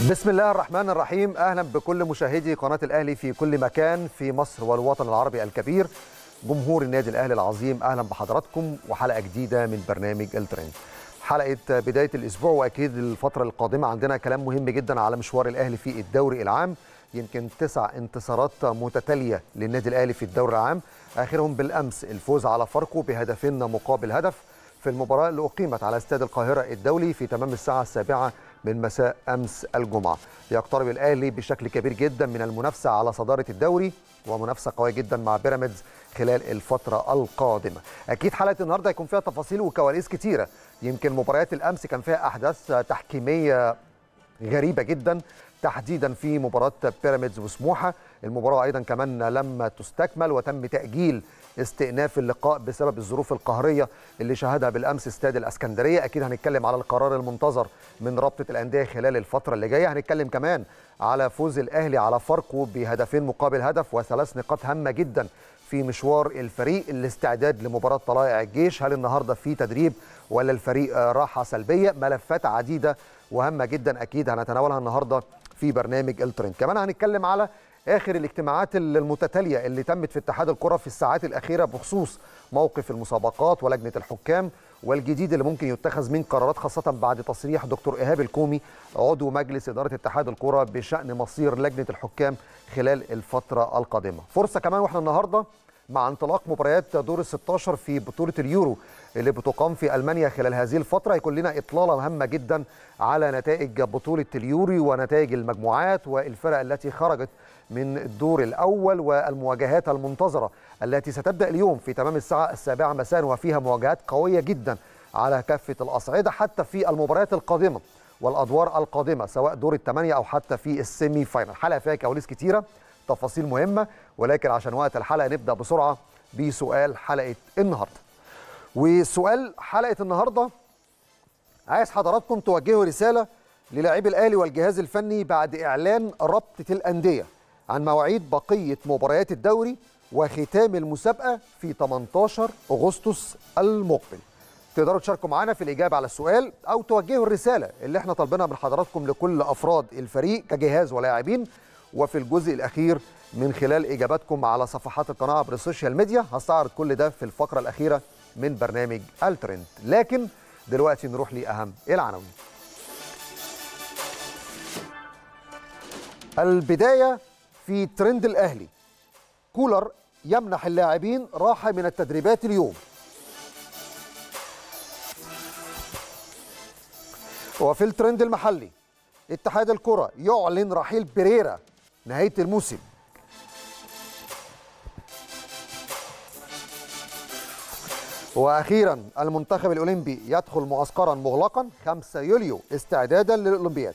بسم الله الرحمن الرحيم اهلا بكل مشاهدي قناه الاهلي في كل مكان في مصر والوطن العربي الكبير جمهور النادي الاهلي العظيم اهلا بحضراتكم وحلقه جديده من برنامج الترند حلقه بدايه الاسبوع واكيد الفتره القادمه عندنا كلام مهم جدا على مشوار الاهلي في الدوري العام يمكن تسع انتصارات متتاليه للنادي الاهلي في الدوري العام اخرهم بالامس الفوز على فاركو بهدفين مقابل هدف في المباراه اللي اقيمت على استاد القاهره الدولي في تمام الساعه السابعه من مساء امس الجمعه يقترب الاهلي بشكل كبير جدا من المنافسه على صداره الدوري ومنافسه قويه جدا مع بيراميدز خلال الفتره القادمه اكيد حلقه النهارده هيكون فيها تفاصيل وكواليس كتيره يمكن مباريات الامس كان فيها احداث تحكيميه غريبه جدا تحديدا في مباراه بيراميدز وسموحه المباراه ايضا كمان لم تستكمل وتم تاجيل استئناف اللقاء بسبب الظروف القهريه اللي شهدها بالامس استاد الاسكندريه اكيد هنتكلم على القرار المنتظر من رابطه الانديه خلال الفتره اللي جايه هنتكلم كمان على فوز الاهلي على فاركو بهدفين مقابل هدف وثلاث نقاط هامه جدا في مشوار الفريق الاستعداد لمباراه طلائع الجيش هل النهارده في تدريب ولا الفريق راحه سلبيه ملفات عديده وهامه جدا اكيد هنتناولها النهارده في برنامج الترند كمان هنتكلم على اخر الاجتماعات المتتاليه اللي تمت في اتحاد الكره في الساعات الاخيره بخصوص موقف المسابقات ولجنه الحكام والجديد اللي ممكن يتخذ من قرارات خاصه بعد تصريح دكتور ايهاب الكومي عضو مجلس اداره اتحاد الكره بشان مصير لجنه الحكام خلال الفتره القادمه فرصه كمان واحنا النهارده مع انطلاق مباريات دور ال 16 في بطوله اليورو اللي بتقام في المانيا خلال هذه الفتره هيكون لنا اطلاله هامه جدا على نتائج بطوله اليوري ونتائج المجموعات والفرق التي خرجت من الدور الاول والمواجهات المنتظره التي ستبدا اليوم في تمام الساعه السابعه مساء وفيها مواجهات قويه جدا على كافه الاصعده حتى في المباريات القادمه والادوار القادمه سواء دور الثمانيه او حتى في السيمي فاينل حلقه فيها كواليس كتيره تفاصيل مهمه ولكن عشان وقت الحلقه نبدا بسرعه بسؤال حلقه النهارده وسؤال حلقه النهارده عايز حضراتكم توجهوا رساله للاعبي الاهلي والجهاز الفني بعد اعلان رابطه الانديه عن مواعيد بقيه مباريات الدوري وختام المسابقه في 18 اغسطس المقبل تقدروا تشاركوا معنا في الاجابه على السؤال او توجهوا الرساله اللي احنا طالبينها من حضراتكم لكل افراد الفريق كجهاز ولاعبين وفي الجزء الاخير من خلال اجاباتكم على صفحات القناه عبر السوشيال ميديا هستعرض كل ده في الفقره الاخيره من برنامج الترند لكن دلوقتي نروح لاهم العناوين البدايه في ترند الاهلي كولر يمنح اللاعبين راحه من التدريبات اليوم وفي الترند المحلي اتحاد الكره يعلن رحيل بيريرا نهايه الموسم واخيرا المنتخب الاولمبي يدخل معسكرا مغلقا 5 يوليو استعدادا للاولمبياد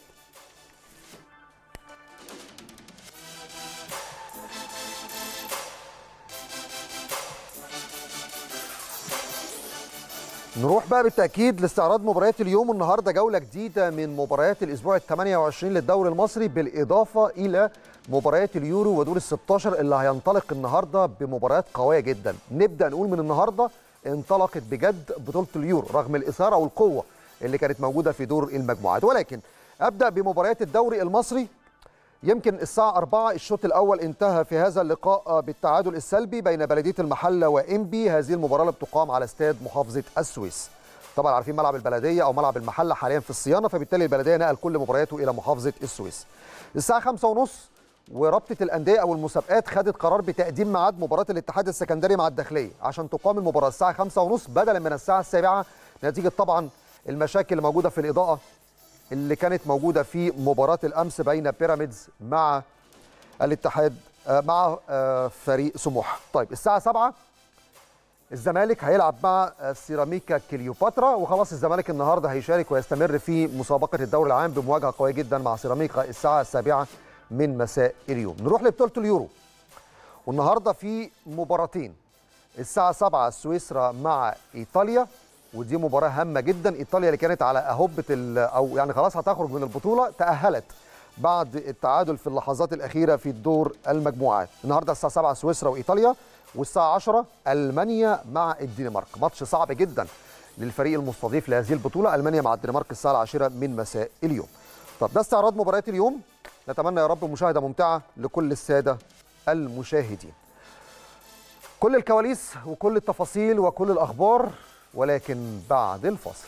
نروح بقى بالتاكيد لاستعراض مباريات اليوم النهارده جوله جديده من مباريات الاسبوع ال 28 للدوري المصري بالاضافه الى مباريات اليورو ودور ال 16 اللي هينطلق النهارده بمباريات قويه جدا نبدا نقول من النهارده انطلقت بجد بطوله اليورو رغم الاثاره والقوه اللي كانت موجوده في دور المجموعات ولكن ابدا بمباريات الدوري المصري يمكن الساعة 4 الشوط الأول انتهى في هذا اللقاء بالتعادل السلبي بين بلدية المحلة وإنبي هذه المباراة اللي بتقام على استاد محافظة السويس طبعا عارفين ملعب البلدية أو ملعب المحلة حاليا في الصيانة فبالتالي البلدية نقل كل مبارياته إلى محافظة السويس الساعة 5 ونص ورابطة الأندية أو المسابقات خدت قرار بتقديم ميعاد مباراة الاتحاد السكندري مع الداخلية عشان تقام المباراة الساعة 5 ونص بدلا من الساعة السابعة نتيجة طبعا المشاكل اللي موجودة في الإضاءة اللي كانت موجودة في مباراة الأمس بين بيراميدز مع الاتحاد مع فريق سموحة طيب الساعة 7 الزمالك هيلعب مع سيراميكا كليوباترا وخلاص الزمالك النهارده هيشارك ويستمر في مسابقة الدوري العام بمواجهة قوية جدا مع سيراميكا الساعة السابعة من مساء اليوم نروح لبطولة اليورو والنهارده في مباراتين الساعة 7 سويسرا مع إيطاليا ودي مباراه هامه جدا ايطاليا اللي كانت على اهبه او يعني خلاص هتخرج من البطوله تاهلت بعد التعادل في اللحظات الاخيره في الدور المجموعات النهارده الساعه 7 سويسرا وايطاليا والساعه 10 المانيا مع الدنمارك ماتش صعب جدا للفريق المستضيف لهذه البطوله المانيا مع الدنمارك الساعه العاشره من مساء اليوم طب ده استعراض مباريات اليوم نتمنى يا رب مشاهده ممتعه لكل الساده المشاهدين كل الكواليس وكل التفاصيل وكل الاخبار ولكن بعد الفاصل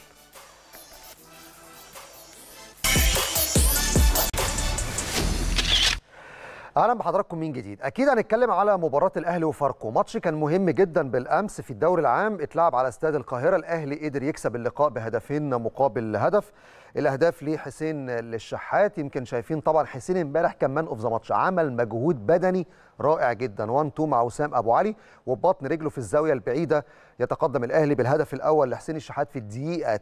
اهلا بحضراتكم من جديد اكيد هنتكلم على مباراه الاهلي وفاركو ماتش كان مهم جدا بالامس في الدوري العام اتلعب على استاد القاهره الاهلي قدر يكسب اللقاء بهدفين مقابل هدف الاهداف لحسين للشحات يمكن شايفين طبعا حسين امبارح كان مان اوف ذا ماتش عمل مجهود بدني رائع جدا 1 2 مع وسام ابو علي وبطن رجله في الزاويه البعيده يتقدم الاهلي بالهدف الاول لحسين الشحات في الدقيقه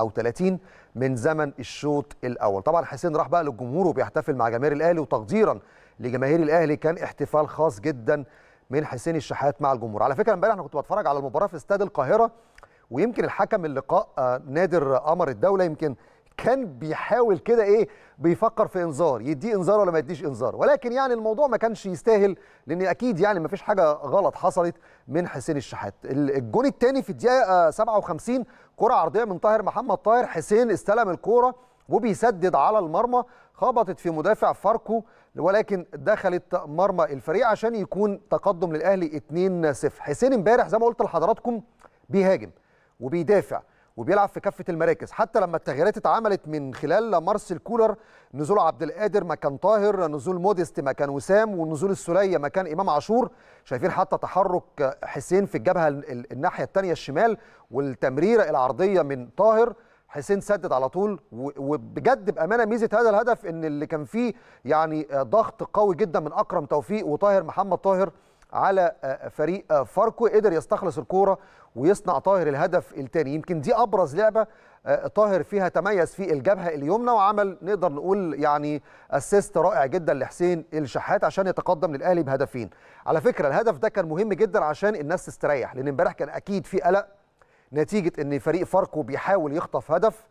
39 من زمن الشوط الاول طبعا حسين راح بقى للجمهور وبيحتفل مع جماهير الاهلي وتقديرا لجماهير الاهلي كان احتفال خاص جدا من حسين الشحات مع الجمهور على فكره امبارح انا كنت بتفرج على المباراه في استاد القاهره ويمكن الحكم اللقاء آه، نادر قمر الدوله يمكن كان بيحاول كده ايه بيفكر في انذار يديه انذار ولا ما يديش انذار ولكن يعني الموضوع ما كانش يستاهل لان اكيد يعني ما فيش حاجه غلط حصلت من حسين الشحات الجون الثاني في الدقيقه 57 كره عرضيه من طاهر محمد طاهر حسين استلم الكوره وبيسدد على المرمى خبطت في مدافع فاركو ولكن دخلت مرمى الفريق عشان يكون تقدم للاهلي 2-0 حسين امبارح زي ما قلت لحضراتكم بيهاجم وبيدافع وبيلعب في كافه المراكز حتى لما التغييرات اتعملت من خلال مارسيل كولر نزول عبد القادر مكان طاهر نزول موديست مكان وسام ونزول السوليه مكان امام عاشور شايفين حتى تحرك حسين في الجبهه الناحيه الثانيه الشمال والتمريره العرضيه من طاهر حسين سدد على طول وبجد بامانه ميزه هذا الهدف ان اللي كان فيه يعني ضغط قوي جدا من اكرم توفيق وطاهر محمد طاهر على فريق فاركو قدر يستخلص الكوره ويصنع طاهر الهدف الثاني يمكن دي ابرز لعبه طاهر فيها تميز في الجبهه اليمنى وعمل نقدر نقول يعني اسيست رائع جدا لحسين الشحات عشان يتقدم للاهلي بهدفين على فكره الهدف ده كان مهم جدا عشان الناس تستريح لان امبارح كان اكيد في قلق نتيجه ان فريق فاركو بيحاول يخطف هدف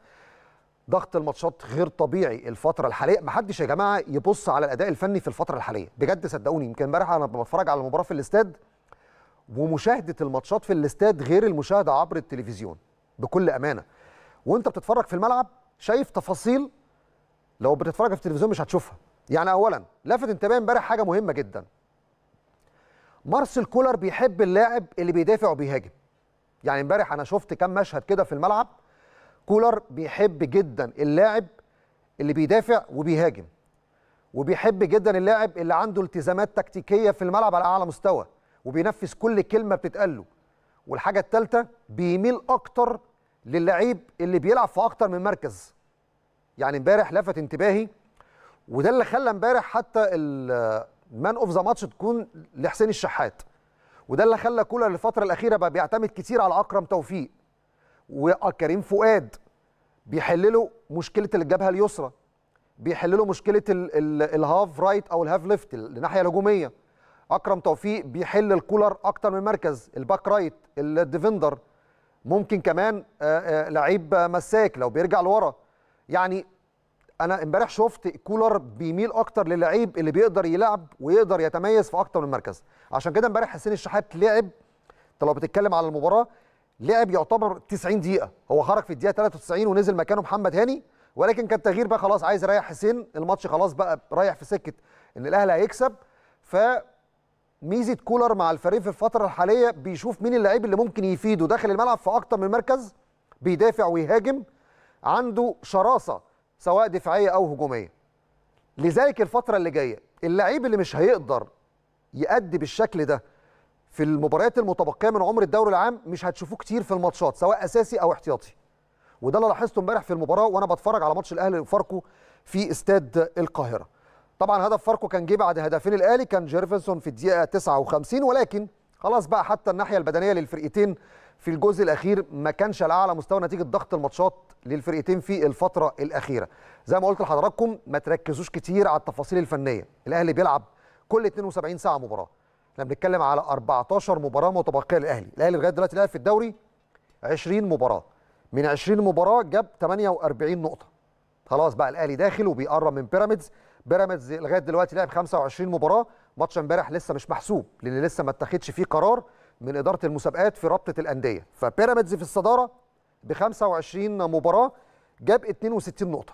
ضغط الماتشات غير طبيعي الفتره الحاليه محدش يا جماعه يبص على الاداء الفني في الفتره الحاليه بجد صدقوني يمكن امبارح انا بتفرج على المباراه في الاستاد ومشاهده الماتشات في الاستاد غير المشاهده عبر التلفزيون بكل امانه وانت بتتفرج في الملعب شايف تفاصيل لو بتتفرج في التلفزيون مش هتشوفها يعني اولا لفت انتباهي امبارح حاجه مهمه جدا مارسيل كولر بيحب اللاعب اللي بيدافع وبيهاجم يعني امبارح انا شفت كام مشهد كده في الملعب كولر بيحب جدا اللاعب اللي بيدافع وبيهاجم وبيحب جدا اللاعب اللي عنده التزامات تكتيكيه في الملعب على اعلى مستوى وبينفذ كل كلمه بتتقال له والحاجه الثالثه بيميل اكتر للعيب اللي بيلعب في اكتر من مركز يعني امبارح لفت انتباهي وده اللي خلى امبارح حتى المان اوف ذا ماتش تكون لحسين الشحات وده اللي خلى كولر الفتره الاخيره بقى بيعتمد كتير على اكرم توفيق وكريم فؤاد بيحل له مشكله الجبهه اليسرى بيحل له مشكله الهاف رايت او الهاف ليفت الناحيه الهجوميه اكرم توفيق بيحل الكولر اكتر من مركز الباك رايت الديفندر ممكن كمان لعيب مساك لو بيرجع لورا يعني انا امبارح شفت كولر بيميل اكتر للعيب اللي بيقدر يلعب ويقدر يتميز في اكتر من مركز عشان كده امبارح حسين الشحات لعب انت لو بتتكلم على المباراه لعب يعتبر 90 دقيقه هو خرج في الدقيقه 93 ونزل مكانه محمد هاني ولكن كان تغيير بقى خلاص عايز يريح حسين الماتش خلاص بقى رايح في سكه ان الاهلي هيكسب ف ميزه كولر مع الفريق في الفتره الحاليه بيشوف مين اللعيب اللي ممكن يفيده داخل الملعب في اكتر من مركز بيدافع ويهاجم عنده شراسه سواء دفاعيه او هجوميه لذلك الفتره اللي جايه اللعيب اللي مش هيقدر يأدي بالشكل ده في المباريات المتبقيه من عمر الدوري العام مش هتشوفوه كتير في الماتشات سواء اساسي او احتياطي وده اللي لاحظته امبارح في المباراه وانا بتفرج على ماتش الاهلي وفاركو في استاد القاهره طبعا هدف فاركو كان جه بعد هدفين الاهلي كان جيرفنسون في الدقيقه 59 ولكن خلاص بقى حتى الناحيه البدنيه للفرقتين في الجزء الاخير ما كانش على اعلى مستوى نتيجه ضغط الماتشات للفرقتين في الفتره الاخيره زي ما قلت لحضراتكم ما تركزوش كتير على التفاصيل الفنيه الاهلي بيلعب كل 72 ساعه مباراه احنا بنتكلم على 14 مباراه متبقيه للاهلي الاهلي لغايه دلوقتي لعب في الدوري 20 مباراه من 20 مباراه جاب 48 نقطه خلاص بقى الاهلي داخل وبيقرب من بيراميدز بيراميدز لغايه دلوقتي لعب 25 مباراه ماتش امبارح لسه مش محسوب لان لسه ما اتخذش فيه قرار من اداره المسابقات في رابطه الانديه فبيراميدز في الصداره ب 25 مباراه جاب 62 نقطه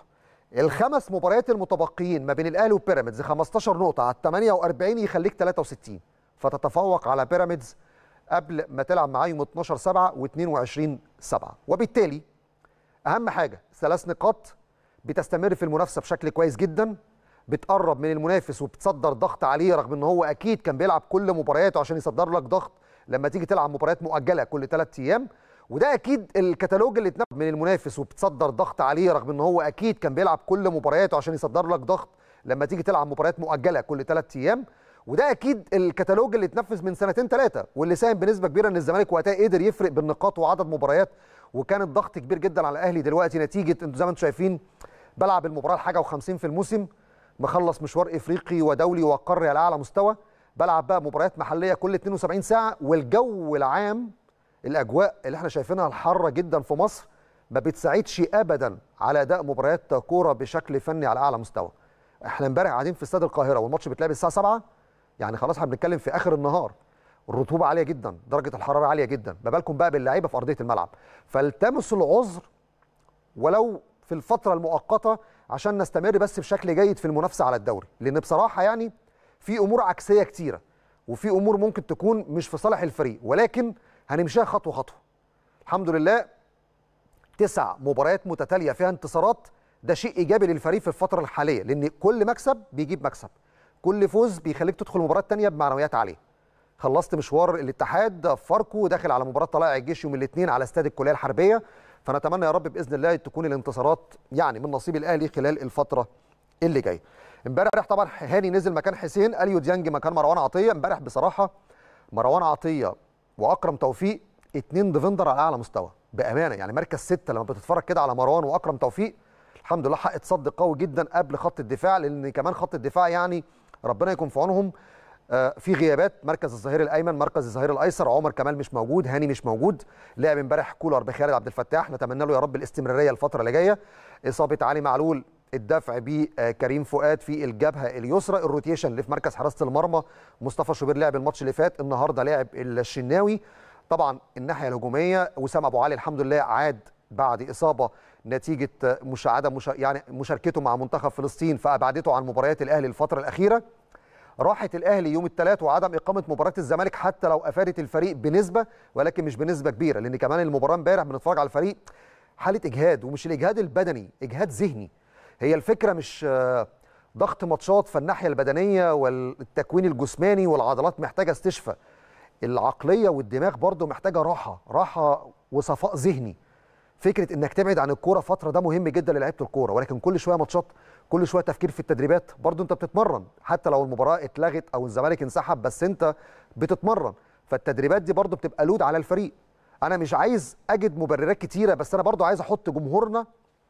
الخمس مباريات المتبقيين ما بين الاهلي وبيراميدز 15 نقطه على 48 يخليك 63 فتتفوق على بيراميدز قبل ما تلعب معاه يوم 12 7 و22 7 وبالتالي اهم حاجه ثلاث نقاط بتستمر في المنافسه بشكل كويس جدا بتقرب من المنافس وبتصدر ضغط عليه رغم ان هو اكيد كان بيلعب كل مبارياته عشان يصدر لك ضغط لما تيجي تلعب مباريات مؤجله كل ثلاث ايام وده اكيد الكتالوج اللي اتنفذ من المنافس وبتصدر ضغط عليه رغم ان هو اكيد كان بيلعب كل مبارياته عشان يصدر لك ضغط لما تيجي تلعب مباريات مؤجله كل ثلاث ايام وده اكيد الكتالوج اللي اتنفذ من سنتين ثلاثه واللي ساهم بنسبه كبيره ان الزمالك وقتها قدر يفرق بالنقاط وعدد مباريات وكان الضغط كبير جدا على الاهلي دلوقتي نتيجه انتوا زي ما انتم شايفين بلعب المباراه الحاجه و50 في الموسم مخلص مشوار افريقي ودولي وقاري على اعلى مستوى بلعب بقى مباريات محليه كل 72 ساعه والجو العام الاجواء اللي احنا شايفينها الحاره جدا في مصر ما بتساعدش ابدا على اداء مباريات كوره بشكل فني على اعلى مستوى احنا امبارح قاعدين في استاد القاهره والماتش بيتلعب الساعه 7 يعني خلاص احنا بنتكلم في اخر النهار الرطوبه عاليه جدا درجه الحراره عاليه جدا ما بالكم بقى باللعيبه في ارضيه الملعب فالتمسوا العذر ولو في الفتره المؤقته عشان نستمر بس بشكل جيد في المنافسه على الدوري لان بصراحه يعني في امور عكسيه كتيره وفي امور ممكن تكون مش في صالح الفريق ولكن هنمشيها خطوه خطوه الحمد لله تسع مباريات متتاليه فيها انتصارات ده شيء ايجابي للفريق في الفتره الحاليه لان كل مكسب بيجيب مكسب كل فوز بيخليك تدخل مباراه تانية بمعنويات عاليه خلصت مشوار الاتحاد فاركو داخل على مباراه طلائع الجيش يوم الاثنين على استاد الكليه الحربيه فنتمنى يا رب باذن الله تكون الانتصارات يعني من نصيب الاهلي خلال الفتره اللي جايه امبارح طبعا هاني نزل مكان حسين اليو ديانج مكان مروان عطيه امبارح بصراحه مروان عطيه واكرم توفيق اتنين ديفندر على اعلى مستوى بامانه يعني مركز سته لما بتتفرج كده على مروان واكرم توفيق الحمد لله حق تصد قوي جدا قبل خط الدفاع لان كمان خط الدفاع يعني ربنا يكون في عونهم في غيابات مركز الظهير الايمن مركز الظهير الايسر عمر كمال مش موجود هاني مش موجود لعب امبارح كولر بخالد عبد الفتاح نتمنى له يا رب الاستمراريه الفتره اللي جايه اصابه علي معلول الدفع بكريم فؤاد في الجبهه اليسرى الروتيشن اللي في مركز حراسه المرمى مصطفى شوبير لعب الماتش اللي فات النهارده لعب الشناوي طبعا الناحيه الهجوميه وسام ابو علي الحمد لله عاد بعد اصابه نتيجه مش عدم مش يعني مشاركته مع منتخب فلسطين فابعدته عن مباريات الاهلي الفتره الاخيره راحت الاهلي يوم الثلاث وعدم اقامه مباراه الزمالك حتى لو افادت الفريق بنسبه ولكن مش بنسبه كبيره لان كمان المباراه امبارح بنتفرج على الفريق حاله اجهاد ومش الاجهاد البدني اجهاد ذهني هي الفكره مش ضغط ماتشات فالناحيه البدنيه والتكوين الجسماني والعضلات محتاجه استشفاء العقليه والدماغ برضو محتاجه راحه راحه وصفاء ذهني فكره انك تبعد عن الكوره فتره ده مهم جدا للعيبه الكوره ولكن كل شويه ماتشات كل شويه تفكير في التدريبات برضو انت بتتمرن حتى لو المباراه اتلغت او الزمالك انسحب بس انت بتتمرن فالتدريبات دي برضو بتبقى لود على الفريق انا مش عايز اجد مبررات كتيره بس انا برضو عايز احط جمهورنا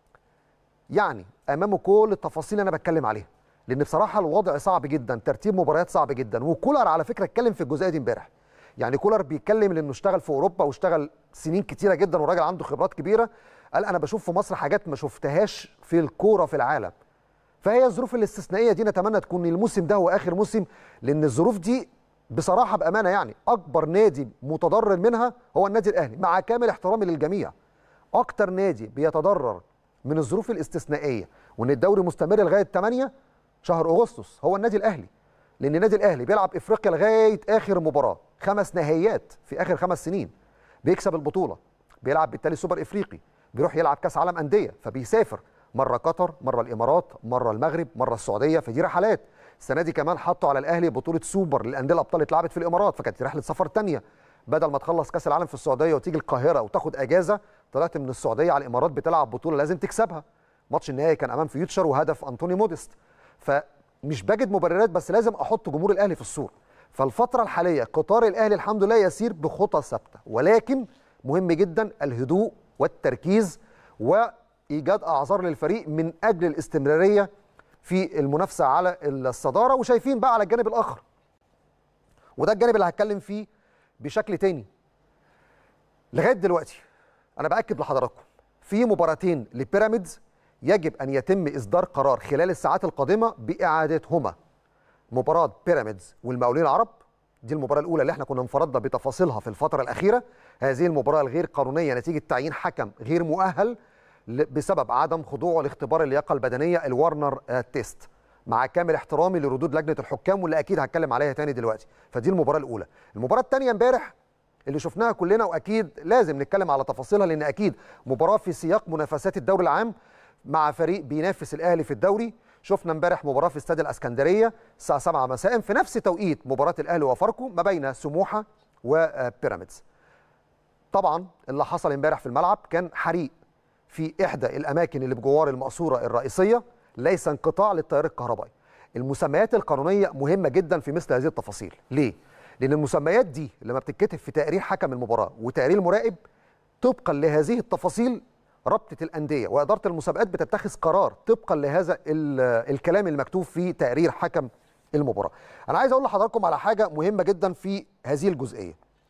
يعني امامه كل التفاصيل اللي انا بتكلم عليها لان بصراحه الوضع صعب جدا ترتيب مباريات صعب جدا وكولر على فكره اتكلم في الجزئيه دي امبارح يعني كولر بيتكلم لانه اشتغل في اوروبا واشتغل سنين كتيره جدا وراجل عنده خبرات كبيره قال انا بشوف في مصر حاجات ما شفتهاش في الكوره في العالم فهي الظروف الاستثنائيه دي نتمنى تكون الموسم ده هو اخر موسم لان الظروف دي بصراحه بامانه يعني اكبر نادي متضرر منها هو النادي الاهلي مع كامل احترامي للجميع اكتر نادي بيتضرر من الظروف الاستثنائيه وان الدوري مستمر لغايه 8 شهر اغسطس هو النادي الاهلي لان النادي الاهلي بيلعب افريقيا لغايه اخر مباراه خمس نهائيات في اخر خمس سنين بيكسب البطوله بيلعب بالتالي سوبر افريقي بيروح يلعب كاس عالم انديه فبيسافر مره قطر مره الامارات مره المغرب مره السعوديه فدي رحلات السنه دي كمان حطوا على الاهلي بطوله سوبر للانديه الابطال اتلعبت في الامارات فكانت رحله سفر ثانيه بدل ما تخلص كاس العالم في السعوديه وتيجي القاهره وتاخد اجازه طلعت من السعوديه على الامارات بتلعب بطوله لازم تكسبها ماتش النهائي كان امام فيوتشر وهدف انطوني موديست فمش بجد مبررات بس لازم احط جمهور الاهلي في الصوره فالفتره الحاليه قطار الاهلي الحمد لله يسير بخطى ثابته ولكن مهم جدا الهدوء والتركيز وايجاد اعذار للفريق من اجل الاستمراريه في المنافسه على الصداره وشايفين بقى على الجانب الاخر وده الجانب اللي هتكلم فيه بشكل تاني لغايه دلوقتي انا باكد لحضراتكم في مباراتين لبيراميدز يجب ان يتم اصدار قرار خلال الساعات القادمه باعادتهما مباراه بيراميدز والمقاولين العرب دي المباراه الاولى اللي احنا كنا انفردنا بتفاصيلها في الفتره الاخيره هذه المباراه الغير قانونيه نتيجه تعيين حكم غير مؤهل بسبب عدم خضوعه لاختبار اللياقه البدنيه الورنر تيست مع كامل احترامي لردود لجنه الحكام واللي اكيد هتكلم عليها تاني دلوقتي فدي المباراه الاولى المباراه الثانيه امبارح اللي شفناها كلنا واكيد لازم نتكلم على تفاصيلها لان اكيد مباراه في سياق منافسات الدوري العام مع فريق بينافس الاهلي في الدوري شفنا امبارح مباراه في استاد الاسكندريه الساعه 7 مساء في نفس توقيت مباراه الاهلي وفاركو ما بين سموحه وبيراميدز طبعا اللي حصل امبارح في الملعب كان حريق في احدى الاماكن اللي بجوار المقصوره الرئيسيه ليس انقطاع للتيار الكهربائي المسميات القانونيه مهمه جدا في مثل هذه التفاصيل ليه لان المسميات دي لما بتتكتب في تقرير حكم المباراه وتقرير المراقب طبقا لهذه التفاصيل رابطه الانديه واداره المسابقات بتتخذ قرار طبقا لهذا الكلام المكتوب في تقرير حكم المباراه انا عايز اقول لحضراتكم على حاجه مهمه جدا في هذه الجزئيه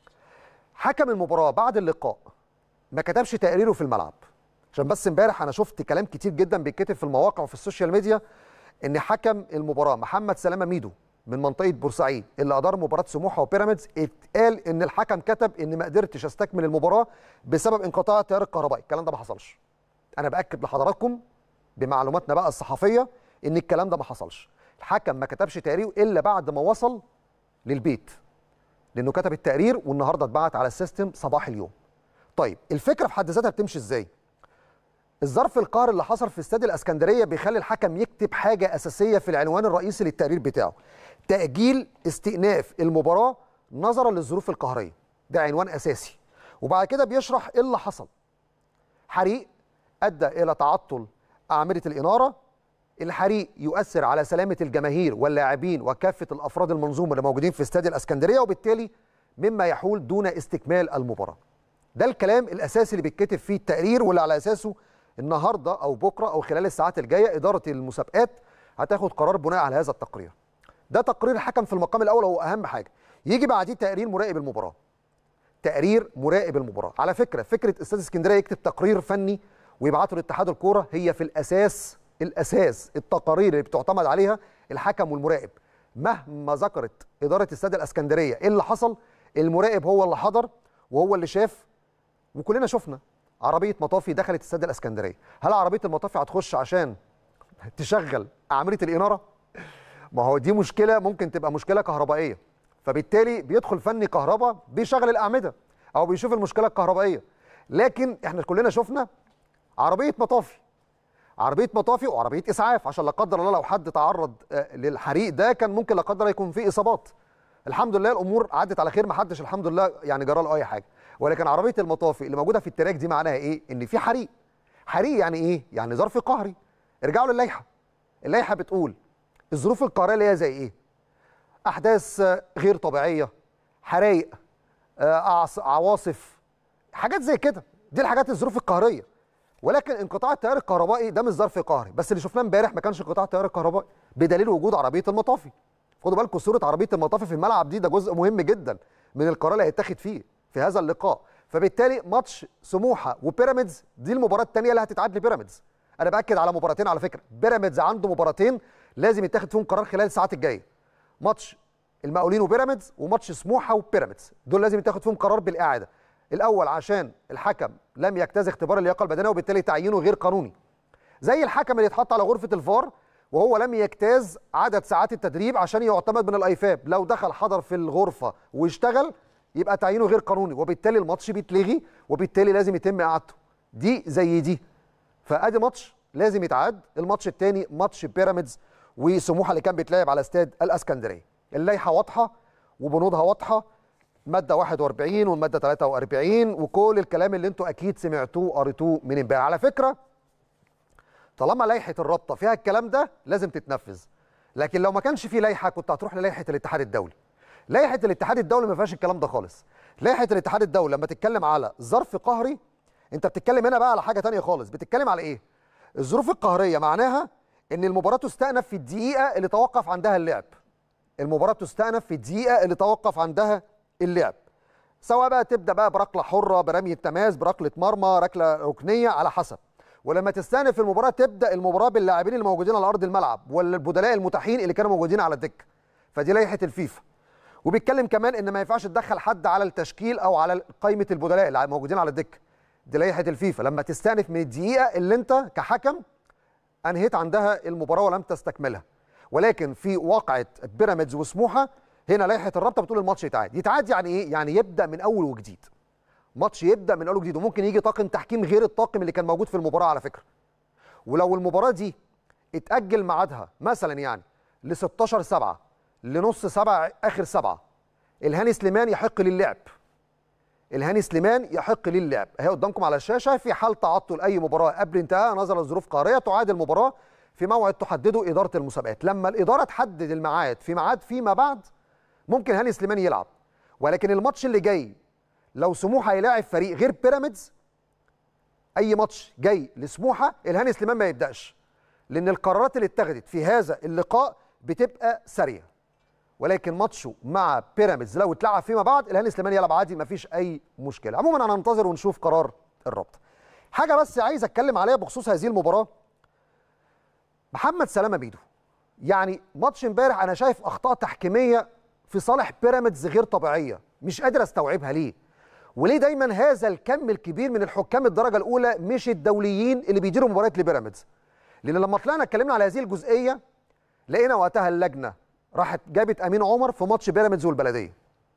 حكم المباراه بعد اللقاء ما كتبش تقريره في الملعب عشان بس امبارح انا شفت كلام كتير جدا بيتكتب في المواقع وفي السوشيال ميديا ان حكم المباراه محمد سلامه ميدو من منطقه بورسعيد اللي ادار مباراه سموحه وبيراميدز اتقال ان الحكم كتب ان ما قدرتش استكمل المباراه بسبب انقطاع التيار الكهربائي الكلام ده ما حصلش انا باكد لحضراتكم بمعلوماتنا بقى الصحفيه ان الكلام ده ما حصلش الحكم ما كتبش تقريره الا بعد ما وصل للبيت لانه كتب التقرير والنهارده اتبعت على السيستم صباح اليوم طيب الفكره في حد ذاتها بتمشي ازاي الظرف القهر اللي حصل في استاد الاسكندريه بيخلي الحكم يكتب حاجه اساسيه في العنوان الرئيسي للتقرير بتاعه تاجيل استئناف المباراه نظرا للظروف القهريه ده عنوان اساسي وبعد كده بيشرح ايه اللي حصل حريق ادى الى تعطل اعمده الاناره الحريق يؤثر على سلامه الجماهير واللاعبين وكافه الافراد المنظومه اللي موجودين في استاد الاسكندريه وبالتالي مما يحول دون استكمال المباراه ده الكلام الاساسي اللي بيتكتب فيه التقرير واللي على اساسه النهارده او بكره او خلال الساعات الجايه اداره المسابقات هتاخد قرار بناء على هذا التقرير ده تقرير الحكم في المقام الاول هو اهم حاجه يجي بعديه تقرير مراقب المباراه تقرير مراقب المباراه على فكره فكره استاد اسكندريه يكتب تقرير فني ويبعته لاتحاد الكوره هي في الاساس الاساس التقارير اللي بتعتمد عليها الحكم والمراقب مهما ذكرت اداره استاد الاسكندريه ايه اللي حصل المراقب هو اللي حضر وهو اللي شاف وكلنا شفنا عربيه مطافي دخلت استاد الاسكندريه هل عربيه المطافي هتخش عشان تشغل اعمده الاناره ما هو دي مشكله ممكن تبقى مشكله كهربائيه فبالتالي بيدخل فني كهرباء بيشغل الاعمده او بيشوف المشكله الكهربائيه لكن احنا كلنا شفنا عربيه مطافي عربيه مطافي وعربيه اسعاف عشان لا قدر الله لو حد تعرض للحريق ده كان ممكن لا قدر الله يكون فيه اصابات الحمد لله الامور عدت على خير ما حدش الحمد لله يعني جرى له اي حاجه ولكن عربيه المطافي اللي موجوده في التراك دي معناها ايه ان في حريق حريق يعني ايه يعني ظرف قهري ارجعوا للائحه اللائحه بتقول الظروف القهريه اللي هي زي ايه احداث غير طبيعيه حرايق عواصف حاجات زي كده دي الحاجات الظروف القهريه ولكن انقطاع التيار الكهربائي ده مش ظرف قهري بس اللي شفناه امبارح ما كانش انقطاع التيار الكهربائي بدليل وجود عربيه المطافي خدوا بالكم صوره عربيه المطافي في الملعب دي ده جزء مهم جدا من القرار اللي هيتاخد فيه في هذا اللقاء فبالتالي ماتش سموحه وبيراميدز دي المباراه الثانيه اللي هتتعاد لبيراميدز انا باكد على مباراتين على فكره بيراميدز عنده مباراتين لازم يتاخد فيهم قرار خلال الساعات الجايه ماتش المقاولين وبيراميدز وماتش سموحه وبيراميدز دول لازم يتاخد فيهم قرار بالاعاده الاول عشان الحكم لم يجتاز اختبار اللياقه البدنيه وبالتالي تعيينه غير قانوني زي الحكم اللي اتحط على غرفه الفار وهو لم يجتاز عدد ساعات التدريب عشان يعتمد من الايفاب لو دخل حضر في الغرفه واشتغل يبقى تعيينه غير قانوني وبالتالي الماتش بيتلغي وبالتالي لازم يتم اعادته دي زي دي فادي ماتش لازم يتعاد الماتش الثاني ماتش بيراميدز وسموحه اللي كان بيتلعب على استاد الاسكندريه اللائحه واضحه وبنودها واضحه ماده 41 والماده 43 وكل الكلام اللي انتوا اكيد سمعتوه قريتوه من امبارح على فكره طالما لائحه الرابطه فيها الكلام ده لازم تتنفذ لكن لو ما كانش في لائحه كنت هتروح للائحه الاتحاد الدولي لائحه الاتحاد الدولي ما فيهاش الكلام ده خالص لائحه الاتحاد الدولي لما تتكلم على ظرف قهري انت بتتكلم هنا بقى على حاجه تانية خالص بتتكلم على ايه الظروف القهريه معناها ان المباراه تستأنف في الدقيقه اللي توقف عندها اللعب المباراه تستأنف في الدقيقه اللي توقف عندها اللعب سواء بقى تبدا بقى بركله حره برمي التماس بركله مرمى ركله ركنيه على حسب ولما تستأنف المباراه تبدا المباراه باللاعبين اللي موجودين على ارض الملعب ولا البدلاء المتاحين اللي كانوا موجودين على الدكه فدي لائحه الفيفا وبيتكلم كمان ان ما ينفعش تدخل حد على التشكيل او على قائمه البدلاء اللي موجودين على الدكه دي لائحه الفيفا لما تستأنف من الدقيقه اللي انت كحكم انهيت عندها المباراه ولم تستكملها ولكن في واقعه بيراميدز وسموحه هنا لائحه الرابطه بتقول الماتش يتعاد يتعاد يعني ايه يعني يبدا من اول وجديد ماتش يبدا من اول وجديد وممكن يجي طاقم تحكيم غير الطاقم اللي كان موجود في المباراه على فكره ولو المباراه دي اتاجل ميعادها مثلا يعني ل 16 7 لنص 7 اخر 7 الهاني سليمان يحق للعب الهاني سليمان يحق للعب اهي قدامكم على الشاشه في حال تعطل اي مباراه قبل انتهاء نظرا لظروف قهريه تعاد المباراه في موعد تحدده اداره المسابقات لما الاداره تحدد الميعاد في ميعاد فيما بعد ممكن هاني سليمان يلعب ولكن الماتش اللي جاي لو سموحه هيلاعب فريق غير بيراميدز اي ماتش جاي لسموحه الهاني سليمان ما يبداش لان القرارات اللي اتخذت في هذا اللقاء بتبقى ساريه ولكن ماتشه مع بيراميدز لو اتلعب فيما بعد الهاني سليمان يلعب عادي مفيش اي مشكله عموما انا هننتظر ونشوف قرار الرابطه حاجه بس عايز اتكلم عليها بخصوص هذه المباراه محمد سلامه بيدو يعني ماتش امبارح انا شايف اخطاء تحكيميه في صالح بيراميدز غير طبيعيه مش قادر استوعبها ليه وليه دايما هذا الكم الكبير من الحكام الدرجه الاولى مش الدوليين اللي بيديروا مباريات لبيراميدز لان لما طلعنا اتكلمنا على هذه الجزئيه لقينا وقتها اللجنه راحت جابت امين عمر في ماتش بيراميدز والبلديه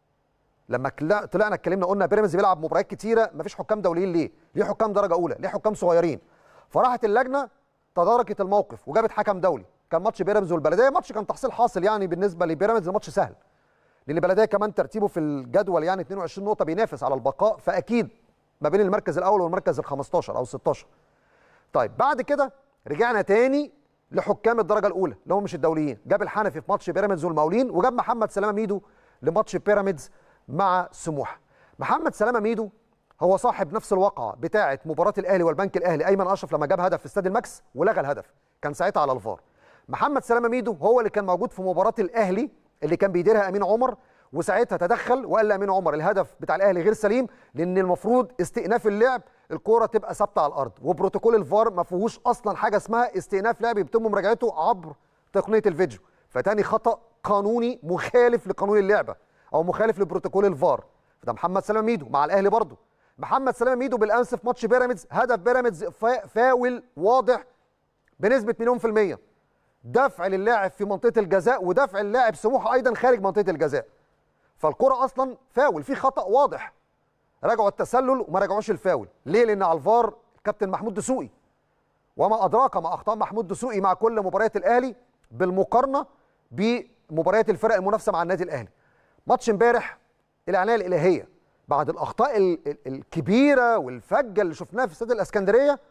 لما طلعنا اتكلمنا قلنا بيراميدز بيلعب مباريات كتيره مفيش حكام دوليين ليه ليه حكام درجه اولى ليه حكام صغيرين فراحت اللجنه تداركت الموقف وجابت حكم دولي كان ماتش بيراميدز والبلديه ماتش كان تحصيل حاصل يعني بالنسبه لبيراميدز ماتش سهل لان البلديه كمان ترتيبه في الجدول يعني 22 نقطه بينافس على البقاء فاكيد ما بين المركز الاول والمركز ال 15 او 16 طيب بعد كده رجعنا تاني لحكام الدرجه الاولى اللي هم مش الدوليين جاب الحنفي في ماتش بيراميدز والمقاولين وجاب محمد سلامه ميدو لماتش بيراميدز مع سموحه محمد سلامه ميدو هو صاحب نفس الواقعه بتاعه مباراه الاهلي والبنك الاهلي ايمن اشرف لما جاب هدف في استاد الماكس ولغى الهدف كان ساعتها على الفار محمد سلامه ميدو هو اللي كان موجود في مباراه الاهلي اللي كان بيديرها امين عمر وساعتها تدخل وقال لامين عمر الهدف بتاع الاهلي غير سليم لان المفروض استئناف اللعب الكوره تبقى ثابته على الارض وبروتوكول الفار ما فيهوش اصلا حاجه اسمها استئناف لعب يتم مراجعته عبر تقنيه الفيديو فتاني خطا قانوني مخالف لقانون اللعبه او مخالف لبروتوكول الفار فده محمد سلامه ميدو مع الاهلي برضه محمد سلامه ميدو بالامس في ماتش بيراميدز هدف بيراميدز فاول واضح بنسبه مليون في الميه دفع للاعب في منطقه الجزاء ودفع اللاعب سموحه ايضا خارج منطقه الجزاء فالكره اصلا فاول في خطا واضح راجعوا التسلل وما راجعوش الفاول ليه لان على الفار كابتن محمود دسوقي وما ادراك ما اخطاء محمود دسوقي مع كل مباريات الاهلي بالمقارنه بمباريات الفرق المنافسه مع النادي الاهلي ماتش امبارح العنايه الالهيه بعد الاخطاء الكبيره والفجه اللي شفناها في استاد الاسكندريه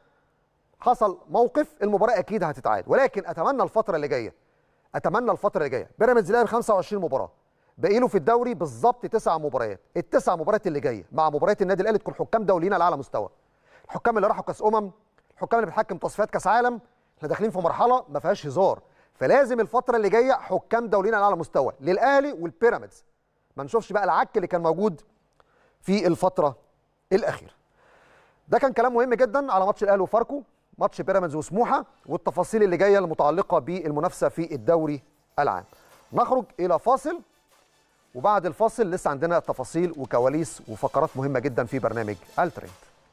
حصل موقف المباراه اكيد هتتعاد ولكن اتمنى الفتره اللي جايه اتمنى الفتره اللي جايه بيراميدز لعب 25 مباراه باقي له في الدوري بالظبط تسع مباريات التسع مباريات اللي جايه مع مباريات النادي الاهلي تكون حكام دوليين على اعلى مستوى الحكام اللي راحوا كاس امم الحكام اللي بتحكم تصفيات كاس عالم احنا داخلين في مرحله ما فيهاش هزار فلازم الفتره اللي جايه حكام دوليين على اعلى مستوى للاهلي والبيراميدز ما نشوفش بقى العك اللي كان موجود في الفتره الاخيره ده كان كلام مهم جدا على ماتش الاهلي وفاركو ماتش بيراميدز وسموحه والتفاصيل اللي جايه المتعلقه بالمنافسه في الدوري العام نخرج الى فاصل وبعد الفاصل لسه عندنا تفاصيل وكواليس وفقرات مهمه جدا في برنامج الترند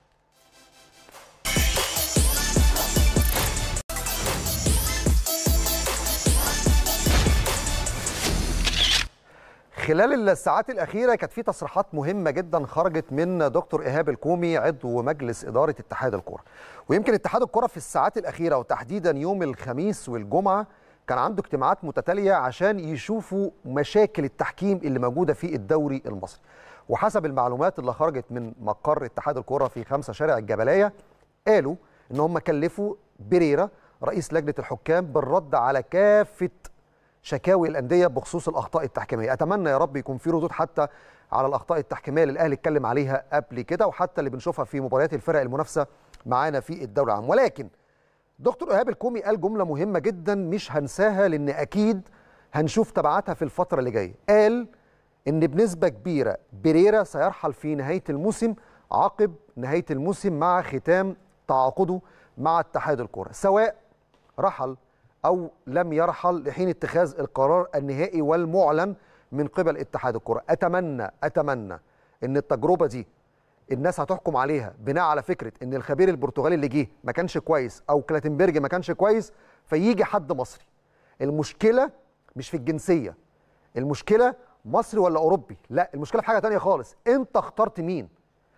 خلال الساعات الأخيرة كانت في تصريحات مهمة جدا خرجت من دكتور إيهاب الكومي عضو مجلس إدارة اتحاد الكرة ويمكن اتحاد الكرة في الساعات الأخيرة وتحديدا يوم الخميس والجمعة كان عنده اجتماعات متتالية عشان يشوفوا مشاكل التحكيم اللي موجودة في الدوري المصري وحسب المعلومات اللي خرجت من مقر اتحاد الكرة في خمسة شارع الجبلية قالوا ان هم كلفوا بريرا رئيس لجنة الحكام بالرد على كافة شكاوي الانديه بخصوص الاخطاء التحكيميه اتمنى يا رب يكون في ردود حتى على الاخطاء التحكيميه اللي الاهلي اتكلم عليها قبل كده وحتى اللي بنشوفها في مباريات الفرق المنافسه معانا في الدوري العام ولكن دكتور ايهاب الكومي قال جمله مهمه جدا مش هنساها لان اكيد هنشوف تبعاتها في الفتره اللي جايه قال ان بنسبه كبيره بريرا سيرحل في نهايه الموسم عقب نهايه الموسم مع ختام تعاقده مع اتحاد الكره سواء رحل او لم يرحل لحين اتخاذ القرار النهائي والمعلن من قبل اتحاد الكره اتمنى اتمنى ان التجربه دي الناس هتحكم عليها بناء على فكره ان الخبير البرتغالي اللي جه ما كانش كويس او كلاتنبرج ما كانش كويس فيجي حد مصري المشكله مش في الجنسيه المشكله مصري ولا اوروبي لا المشكله في حاجه تانية خالص انت اخترت مين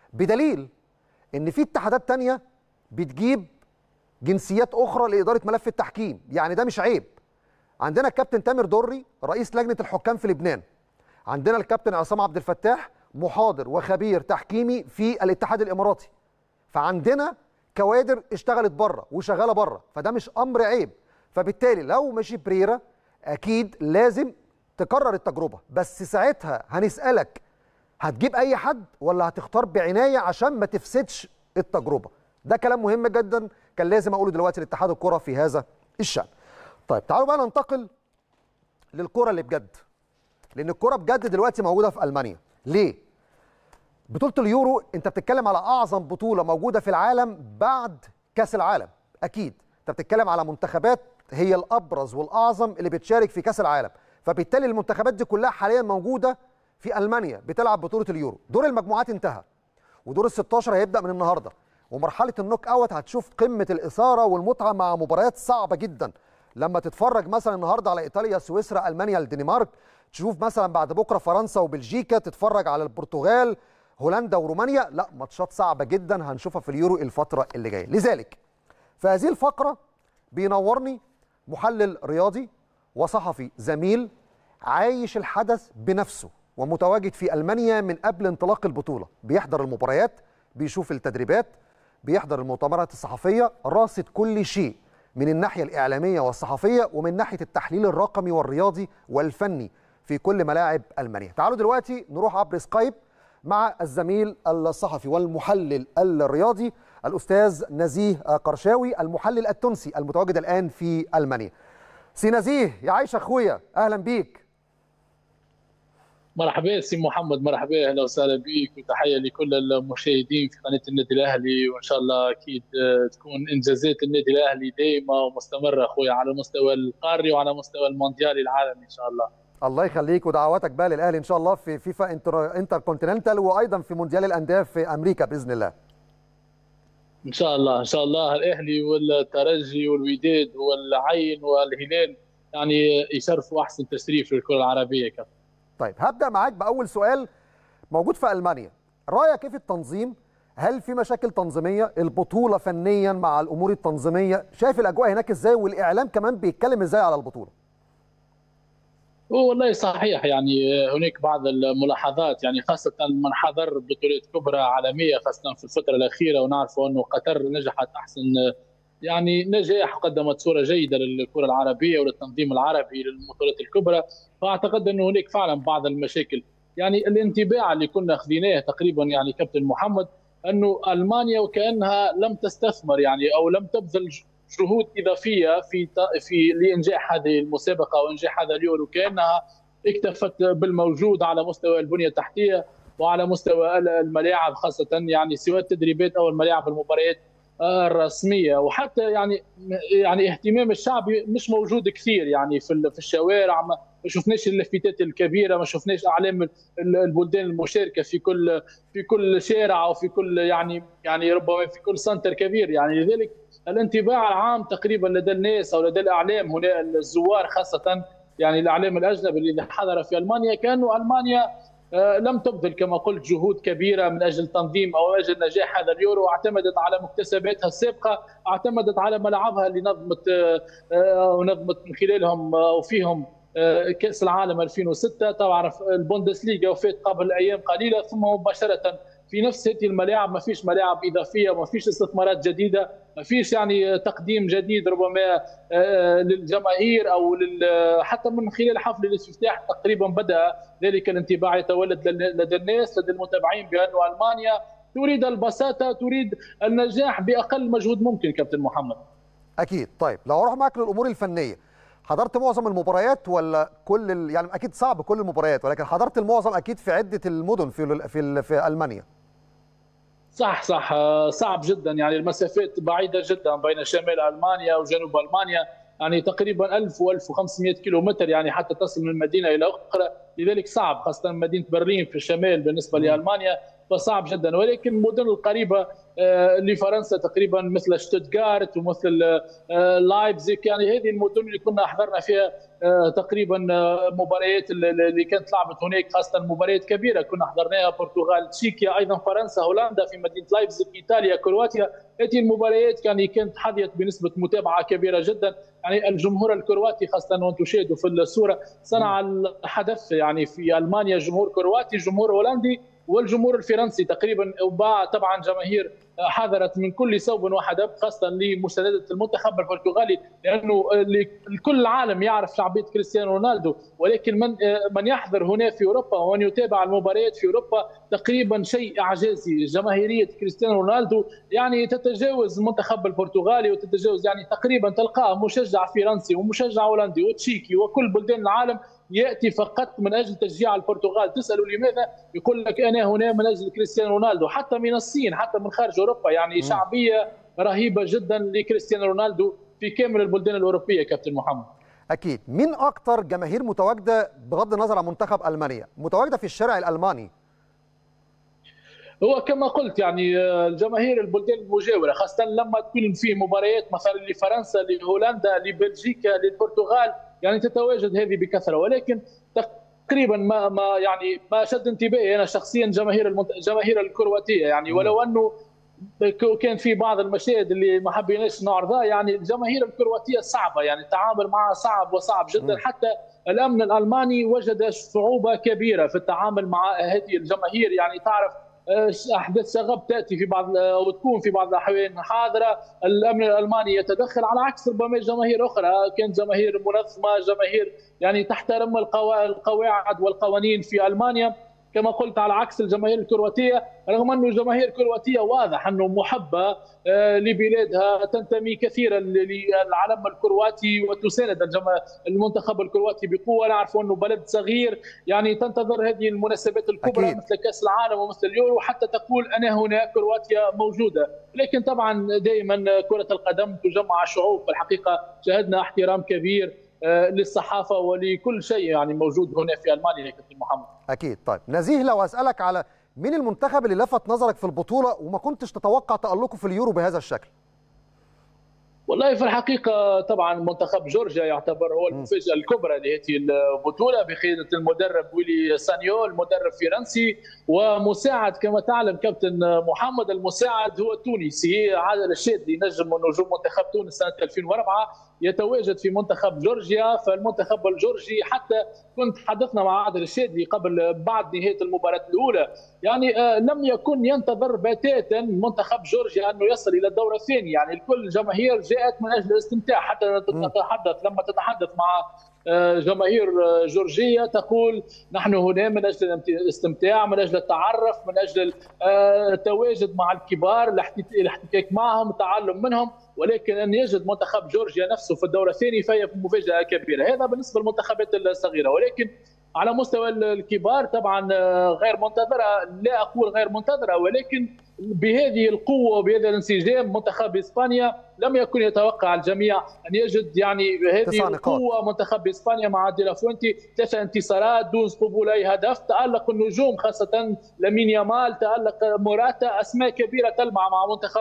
بدليل ان في اتحادات تانية بتجيب جنسيات اخرى لاداره ملف التحكيم يعني ده مش عيب عندنا الكابتن تامر دري رئيس لجنه الحكام في لبنان عندنا الكابتن عصام عبد الفتاح محاضر وخبير تحكيمي في الاتحاد الاماراتي فعندنا كوادر اشتغلت بره وشغاله بره فده مش امر عيب فبالتالي لو مشي بريرا اكيد لازم تكرر التجربه بس ساعتها هنسالك هتجيب اي حد ولا هتختار بعنايه عشان ما تفسدش التجربه ده كلام مهم جدا كان لازم اقوله دلوقتي لاتحاد الكره في هذا الشان طيب تعالوا بقى ننتقل للكره اللي بجد لان الكره بجد دلوقتي موجوده في المانيا ليه بطوله اليورو انت بتتكلم على اعظم بطوله موجوده في العالم بعد كاس العالم اكيد انت بتتكلم على منتخبات هي الابرز والاعظم اللي بتشارك في كاس العالم فبالتالي المنتخبات دي كلها حاليا موجوده في المانيا بتلعب بطوله اليورو دور المجموعات انتهى ودور ال 16 هيبدا من النهارده ومرحله النوك اوت هتشوف قمه الاثاره والمتعه مع مباريات صعبه جدا لما تتفرج مثلا النهارده على ايطاليا سويسرا المانيا الدنمارك تشوف مثلا بعد بكره فرنسا وبلجيكا تتفرج على البرتغال هولندا ورومانيا لا ماتشات صعبه جدا هنشوفها في اليورو الفتره اللي جايه لذلك في هذه الفقره بينورني محلل رياضي وصحفي زميل عايش الحدث بنفسه ومتواجد في المانيا من قبل انطلاق البطوله بيحضر المباريات بيشوف التدريبات بيحضر المؤتمرات الصحفيه راصد كل شيء من الناحيه الاعلاميه والصحفيه ومن ناحيه التحليل الرقمي والرياضي والفني في كل ملاعب المانيا تعالوا دلوقتي نروح عبر سكايب مع الزميل الصحفي والمحلل الرياضي الاستاذ نزيه قرشاوي المحلل التونسي المتواجد الان في المانيا سي نزيه يا عايش اخويا اهلا بيك مرحبا سي محمد مرحبا اهلا وسهلا بك وتحيه لكل المشاهدين في قناه النادي الاهلي وان شاء الله اكيد تكون انجازات النادي الاهلي دائمه ومستمره اخويا على المستوى القاري وعلى مستوى المونديالي العالمي ان شاء الله الله يخليك ودعواتك بقى للاهلي ان شاء الله في فيفا انتر انتر كونتيننتال وايضا في مونديال الانديه في امريكا باذن الله ان شاء الله ان شاء الله الاهلي والترجي والوداد والعين والهلال يعني يشرفوا احسن تشريف للكره العربيه كابتن طيب هبدا معاك باول سؤال موجود في المانيا رايك ايه في التنظيم هل في مشاكل تنظيميه البطوله فنيا مع الامور التنظيميه شايف الاجواء هناك ازاي والاعلام كمان بيتكلم ازاي على البطوله هو والله صحيح يعني هناك بعض الملاحظات يعني خاصة من حضر بطولات كبرى عالمية خاصة في الفترة الأخيرة ونعرف أنه قطر نجحت أحسن يعني نجاح قدمت صورة جيدة للكرة العربية وللتنظيم العربي للبطولات الكبرى فأعتقد أنه هناك فعلا بعض المشاكل يعني الانطباع اللي كنا خذيناه تقريبا يعني كابتن محمد أنه ألمانيا وكأنها لم تستثمر يعني أو لم تبذل جهود اضافيه في في لانجاح هذه المسابقه وانجاح هذا اليورو كانها اكتفت بالموجود على مستوى البنيه التحتيه وعلى مستوى الملاعب خاصه يعني سواء التدريبات او الملاعب المباريات الرسميه وحتى يعني يعني اهتمام الشعب مش موجود كثير يعني في في الشوارع ما شفناش اللافتات الكبيره ما شفناش اعلام البلدان المشاركه في كل في كل شارع او في كل يعني يعني ربما في كل سنتر كبير يعني لذلك الانطباع العام تقريبا لدى الناس او لدى الاعلام هنا الزوار خاصه يعني الاعلام الاجنبي اللي حضر في المانيا كانوا المانيا لم تبذل كما قلت جهود كبيره من اجل تنظيم او اجل نجاح هذا اليورو واعتمدت على مكتسباتها السابقه اعتمدت على ملاعبها اللي نظمت ونظمت من خلالهم وفيهم كاس العالم 2006 تعرف البوندسليغا وفات قبل ايام قليله ثم مباشره في نفس هذه الملاعب ما فيش ملاعب اضافيه ما فيش استثمارات جديده ما فيش يعني تقديم جديد ربما للجماهير او حتى من خلال حفل الافتتاح تقريبا بدا ذلك الانطباع يتولد لدى الناس لدى المتابعين بان المانيا تريد البساطه تريد النجاح باقل مجهود ممكن كابتن محمد اكيد طيب لو اروح معاك للامور الفنيه حضرت معظم المباريات ولا كل ال... يعني اكيد صعب كل المباريات ولكن حضرت المعظم اكيد في عده المدن في في في المانيا صح صح صعب جدا يعني المسافات بعيده جدا بين شمال المانيا وجنوب المانيا يعني تقريبا 1000 و1500 كيلو متر يعني حتى تصل من مدينه الى اخرى لذلك صعب خاصه مدينه برلين في الشمال بالنسبه لالمانيا فصعب جدا ولكن المدن القريبه لفرنسا تقريبا مثل شتوتغارت ومثل لايبزيك يعني هذه المدن اللي كنا حضرنا فيها تقريبا مباريات اللي كانت لعبت هناك خاصه مباريات كبيره كنا حضرناها برتغال تشيكيا ايضا فرنسا هولندا في مدينه لايبزيك ايطاليا كرواتيا هذه المباريات يعني كانت حظيت بنسبه متابعه كبيره جدا يعني الجمهور الكرواتي خاصه وانتم تشاهدوا في الصوره صنع الحدث يعني في المانيا جمهور كرواتي جمهور هولندي والجمهور الفرنسي تقريبا وباع طبعا جماهير حذرت من كل صوب وحدب خاصه لمسانده المنتخب البرتغالي لانه كل العالم يعرف شعبيه كريستيانو رونالدو ولكن من من يحضر هنا في اوروبا ومن يتابع المباريات في اوروبا تقريبا شيء اعجازي جماهيريه كريستيانو رونالدو يعني تتجاوز المنتخب البرتغالي وتتجاوز يعني تقريبا تلقاه مشجع فرنسي ومشجع هولندي وتشيكي وكل بلدان العالم ياتي فقط من اجل تشجيع البرتغال تساله لماذا يقول لك انا هنا من اجل كريستيانو رونالدو حتى من الصين حتى من خارج اوروبا يعني شعبيه رهيبه جدا لكريستيانو رونالدو في كامل البلدان الاوروبيه كابتن محمد اكيد مين اكتر جماهير متواجده بغض النظر عن منتخب المانيا متواجده في الشارع الالماني هو كما قلت يعني الجماهير البلدان المجاوره خاصه لما تكون في مباريات مثلا لفرنسا لهولندا لبلجيكا للبرتغال يعني تتواجد هذه بكثره ولكن تقريبا ما ما يعني ما شد انتباهي انا شخصيا جماهير المنت... جماهير الكرواتيه يعني ولو انه كان في بعض المشاهد اللي ما حبيناش نعرضها يعني الجماهير الكرواتيه صعبه يعني التعامل معها صعب وصعب جدا م. حتى الامن الالماني وجد صعوبه كبيره في التعامل مع هذه الجماهير يعني تعرف احداث شغب تاتي في بعض او تكون في بعض الاحيان حاضره الامن الالماني يتدخل على عكس ربما جماهير اخرى كانت جماهير منظمه جماهير يعني تحترم القواعد والقوانين في المانيا كما قلت على عكس الجماهير الكرواتيه رغم انه الجماهير الكرواتيه واضح انه محبه لبلادها تنتمي كثيرا للعلم الكرواتي وتساند المنتخب الكرواتي بقوه نعرف انه بلد صغير يعني تنتظر هذه المناسبات الكبرى أكيد. مثل كاس العالم ومثل اليورو حتى تقول انا هنا كرواتيا موجوده لكن طبعا دائما كره القدم تجمع الشعوب في الحقيقه شاهدنا احترام كبير للصحافه ولكل شيء يعني موجود هنا في المانيا يا كابتن محمد اكيد طيب نزيه لو اسالك على مين المنتخب اللي لفت نظرك في البطوله وما كنتش تتوقع تالقه في اليورو بهذا الشكل والله في الحقيقه طبعا منتخب جورجيا يعتبر هو المفاجاه الكبرى لهذه البطوله بقياده المدرب ويلي سانيو المدرب فرنسي ومساعد كما تعلم كابتن محمد المساعد هو تونسي عادل الشادي نجم من نجوم منتخب تونس سنه 2004 يتواجد في منتخب جورجيا فالمنتخب الجورجي حتى كنت حدثنا مع عادل الشادي قبل بعد نهايه المباراه الاولى يعني لم يكن ينتظر بتاتا منتخب جورجيا انه يصل الى الدور الثاني يعني الكل الجماهير جاءت من اجل الاستمتاع حتى تتحدث لما تتحدث مع جماهير جورجية تقول نحن هنا من أجل الاستمتاع من أجل التعرف من أجل التواجد مع الكبار الاحتكاك معهم التعلم منهم ولكن أن يجد منتخب جورجيا نفسه في الدورة الثانية فهي مفاجأة كبيرة هذا بالنسبة للمنتخبات الصغيرة ولكن على مستوى الكبار طبعا غير منتظرة لا أقول غير منتظرة ولكن بهذه القوة وبهذا الانسجام منتخب إسبانيا لم يكن يتوقع الجميع أن يجد يعني هذه القوة منتخب إسبانيا مع ديلافونتي ثلاثة انتصارات دون قبول أي هدف تألق النجوم خاصة لامين يامال تألق موراتا أسماء كبيرة تلمع مع منتخب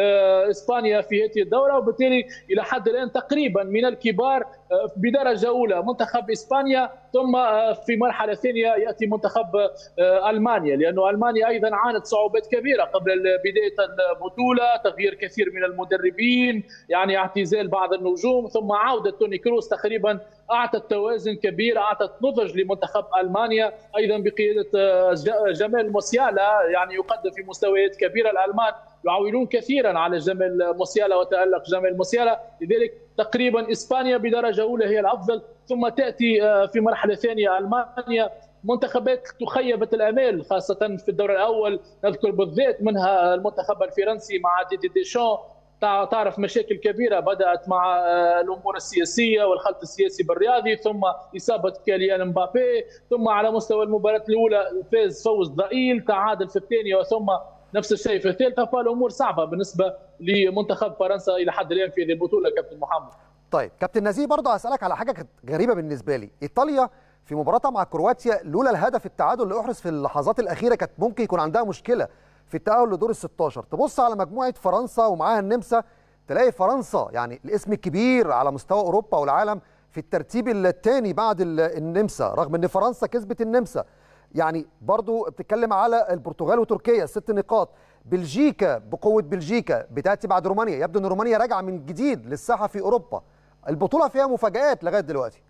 اسبانيا في هذه الدوره وبالتالي الى حد الان تقريبا من الكبار بدرجه اولى منتخب اسبانيا ثم في مرحله ثانيه ياتي منتخب المانيا لانه المانيا ايضا عانت صعوبات كبيره قبل بدايه البطوله تغيير كثير من المدربين يعني اعتزال بعض النجوم ثم عوده توني كروس تقريبا اعطت توازن كبير اعطت نضج لمنتخب المانيا ايضا بقياده جمال موسيالا يعني يقدم في مستويات كبيره الالمان يعولون كثيرا على جمال موسيالا وتالق جمال موسيالا لذلك تقريبا اسبانيا بدرجه اولى هي الافضل ثم تاتي في مرحله ثانيه المانيا منتخبات تخيبت الامال خاصه في الدور الاول نذكر بالذات منها المنتخب الفرنسي مع ديدي ديشان تعرف مشاكل كبيره بدات مع الامور السياسيه والخلط السياسي بالرياضي ثم اصابه كيليان مبابي ثم على مستوى المباراه الاولى فاز فوز ضئيل تعادل في الثانيه وثم نفس الشيء في الثالثه فالامور صعبه بالنسبه لمنتخب فرنسا الى حد الان في هذه البطوله كابتن محمد طيب كابتن نزيه برضه هسالك على حاجه كانت غريبه بالنسبه لي ايطاليا في مباراتها مع كرواتيا لولا الهدف التعادل اللي احرز في اللحظات الاخيره كانت ممكن يكون عندها مشكله في التاهل لدور ال 16 تبص على مجموعه فرنسا ومعاها النمسا تلاقي فرنسا يعني الاسم الكبير على مستوى اوروبا والعالم في الترتيب الثاني بعد النمسا رغم ان فرنسا كسبت النمسا يعني برضو بتتكلم على البرتغال وتركيا ست نقاط بلجيكا بقوه بلجيكا بتاتي بعد رومانيا يبدو ان رومانيا راجعه من جديد للساحه في اوروبا البطوله فيها مفاجات لغايه دلوقتي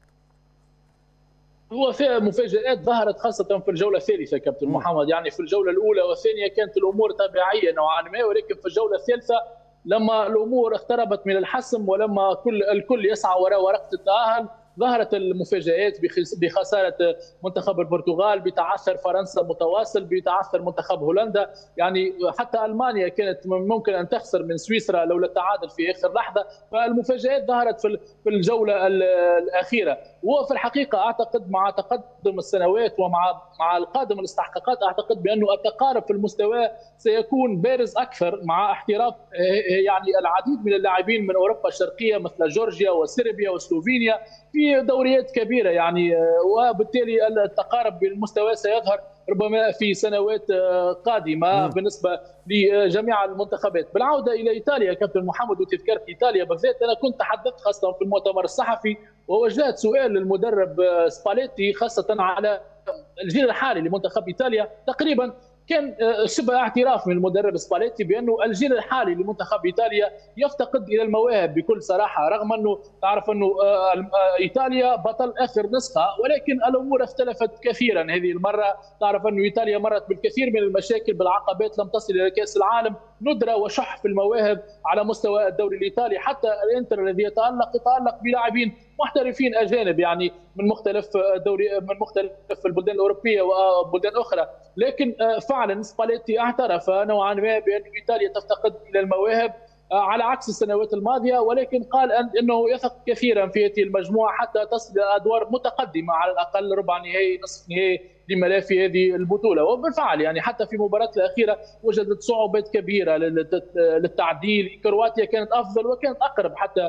هو فيها مفاجآت ظهرت خاصة في الجولة الثالثة كابتن محمد يعني في الجولة الأولى والثانية كانت الأمور طبيعية نوعا ما ولكن في الجولة الثالثة لما الأمور اقتربت من الحسم ولما كل الكل يسعى وراء ورقة التأهل ظهرت المفاجآت بخسارة منتخب البرتغال بتعثر فرنسا متواصل بتعثر منتخب هولندا يعني حتى ألمانيا كانت ممكن أن تخسر من سويسرا لولا التعادل في آخر لحظة فالمفاجآت ظهرت في الجولة الأخيرة وفي الحقيقة أعتقد مع تقدم السنوات ومع مع القادم الاستحقاقات أعتقد بأنه التقارب في المستوى سيكون بارز أكثر مع احتراف يعني العديد من اللاعبين من أوروبا الشرقية مثل جورجيا وصربيا وسلوفينيا في دوريات كبيره يعني وبالتالي التقارب بالمستوى سيظهر ربما في سنوات قادمه م. بالنسبه لجميع المنتخبات بالعوده الى ايطاليا كابتن محمد وتذكرت ايطاليا بالذات انا كنت تحدثت خاصه في المؤتمر الصحفي ووجهت سؤال للمدرب سباليتي خاصه على الجيل الحالي لمنتخب ايطاليا تقريبا كان شبه اعتراف من المدرب سباليتي بانه الجيل الحالي لمنتخب ايطاليا يفتقد الى المواهب بكل صراحه رغم انه تعرف انه ايطاليا بطل اخر نسخه ولكن الامور اختلفت كثيرا هذه المره تعرف انه ايطاليا مرت بالكثير من المشاكل بالعقبات لم تصل الى كاس العالم ندره وشح في المواهب على مستوى الدوري الايطالي حتى الانتر الذي يتالق يتالق بلاعبين محترفين اجانب يعني من مختلف دوري من مختلف البلدان الاوروبيه وبلدان اخرى لكن فعلا سباليتي اعترف نوعا ما بان ايطاليا تفتقد الى المواهب على عكس السنوات الماضيه ولكن قال انه يثق كثيرا في هذه المجموعه حتى تصل الى ادوار متقدمه على الاقل ربع نهائي نصف نهائي لملف هذه البطوله وبالفعل يعني حتى في المباراه الاخيره وجدت صعوبات كبيره للتعديل كرواتيا كانت افضل وكانت اقرب حتى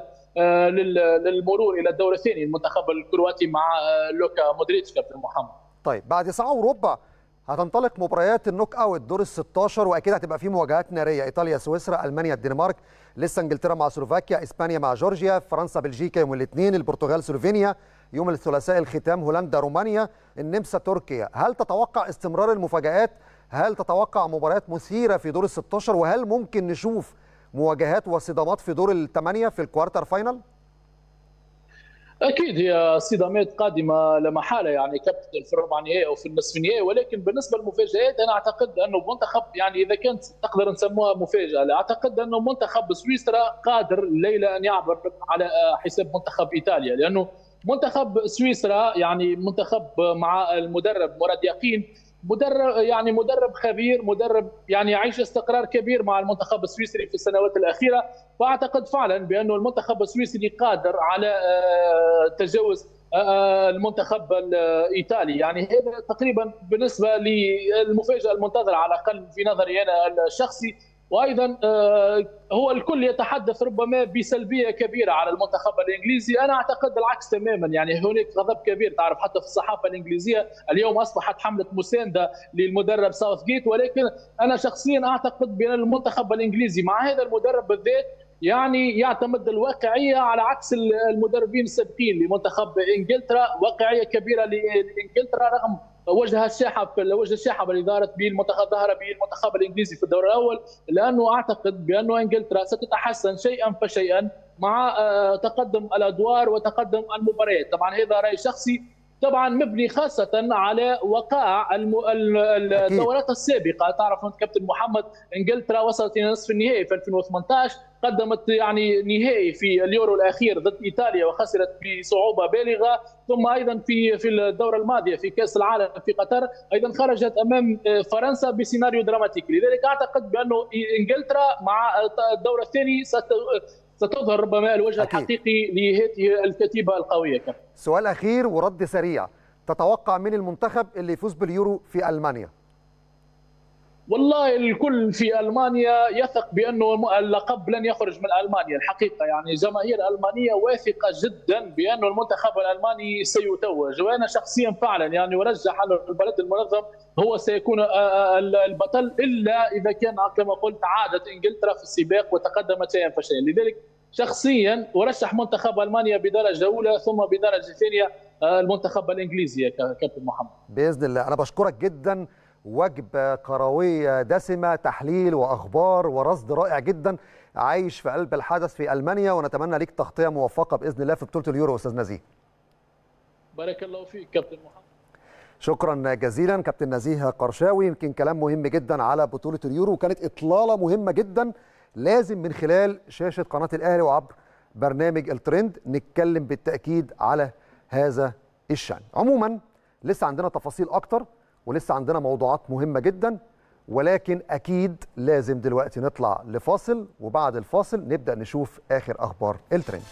للمرور الى الدور الثاني المنتخب الكرواتي مع لوكا مودريتش كابتن محمد طيب بعد ساعه وربع هتنطلق مباريات النوك اوت دور ال 16 واكيد هتبقى في مواجهات ناريه ايطاليا سويسرا المانيا الدنمارك لسه انجلترا مع سلوفاكيا اسبانيا مع جورجيا فرنسا بلجيكا يوم الاثنين البرتغال سلوفينيا يوم الثلاثاء الختام هولندا رومانيا النمسا تركيا هل تتوقع استمرار المفاجات هل تتوقع مباريات مثيره في دور ال 16 وهل ممكن نشوف مواجهات وصدامات في دور الثمانيه في الكوارتر فاينل اكيد هي صدامات قادمه لا محاله يعني كابتن في الربع نهائي او في النصف النهائي ولكن بالنسبه للمفاجات انا اعتقد انه منتخب يعني اذا كانت تقدر نسموها مفاجاه اعتقد انه منتخب سويسرا قادر الليله ان يعبر على حساب منتخب ايطاليا لانه منتخب سويسرا يعني منتخب مع المدرب مراد يقين مدرب يعني مدرب خبير مدرب يعني يعيش استقرار كبير مع المنتخب السويسري في السنوات الاخيره واعتقد فعلا بانه المنتخب السويسري قادر على تجاوز المنتخب الايطالي يعني هذا تقريبا بالنسبه للمفاجاه المنتظره على الاقل في نظري انا الشخصي وايضا هو الكل يتحدث ربما بسلبيه كبيره على المنتخب الانجليزي انا اعتقد العكس تماما يعني هناك غضب كبير تعرف حتى في الصحافه الانجليزيه اليوم اصبحت حمله مسانده للمدرب ساوث جيت ولكن انا شخصيا اعتقد بان المنتخب الانجليزي مع هذا المدرب بالذات يعني يعتمد الواقعيه على عكس المدربين السابقين لمنتخب انجلترا واقعيه كبيره لانجلترا رغم وجه الشاحب وجه الشاحب اللي ظهرت به المنتخب ظهر به المنتخب الانجليزي في الدور الاول لانه اعتقد بانه انجلترا ستتحسن شيئا فشيئا مع تقدم الادوار وتقدم المباريات طبعا هذا راي شخصي طبعا مبني خاصة على وقائع الدورات السابقة تعرف أنت كابتن محمد انجلترا وصلت إلى نصف النهائي في 2018 قدمت يعني نهائي في اليورو الأخير ضد إيطاليا وخسرت بصعوبة بالغة ثم أيضا في في الدورة الماضية في كأس العالم في قطر أيضا خرجت أمام فرنسا بسيناريو دراماتيكي لذلك أعتقد بأنه انجلترا مع الدور الثاني ست ستظهر ربما الوجه أكيد. الحقيقي لهذه الكتيبه القويه كم. سؤال اخير ورد سريع تتوقع من المنتخب اللي يفوز باليورو في المانيا والله الكل في المانيا يثق بانه اللقب لن يخرج من المانيا الحقيقه يعني الجماهير الالمانيه واثقه جدا بانه المنتخب الالماني سيتوج وانا شخصيا فعلا يعني ارجح انه البلد المنظم هو سيكون البطل الا اذا كان كما قلت عادت انجلترا في السباق وتقدمت شيئا فشيئا لذلك شخصيا ارشح منتخب المانيا بدرجه اولى ثم بدرجه ثانيه المنتخب الانجليزي يا كابتن محمد باذن الله انا بشكرك جدا وجبه كرويه دسمه تحليل واخبار ورصد رائع جدا عايش في قلب الحدث في المانيا ونتمنى ليك تغطيه موفقه باذن الله في بطوله اليورو استاذ نزيه بارك الله فيك كابتن محمد شكرا جزيلا كابتن نزيه قرشاوي يمكن كلام مهم جدا على بطوله اليورو وكانت اطلاله مهمه جدا لازم من خلال شاشه قناه الاهلي وعبر برنامج الترند نتكلم بالتاكيد على هذا الشان عموما لسه عندنا تفاصيل اكتر ولسه عندنا موضوعات مهمه جدا ولكن اكيد لازم دلوقتي نطلع لفاصل وبعد الفاصل نبدا نشوف اخر اخبار الترند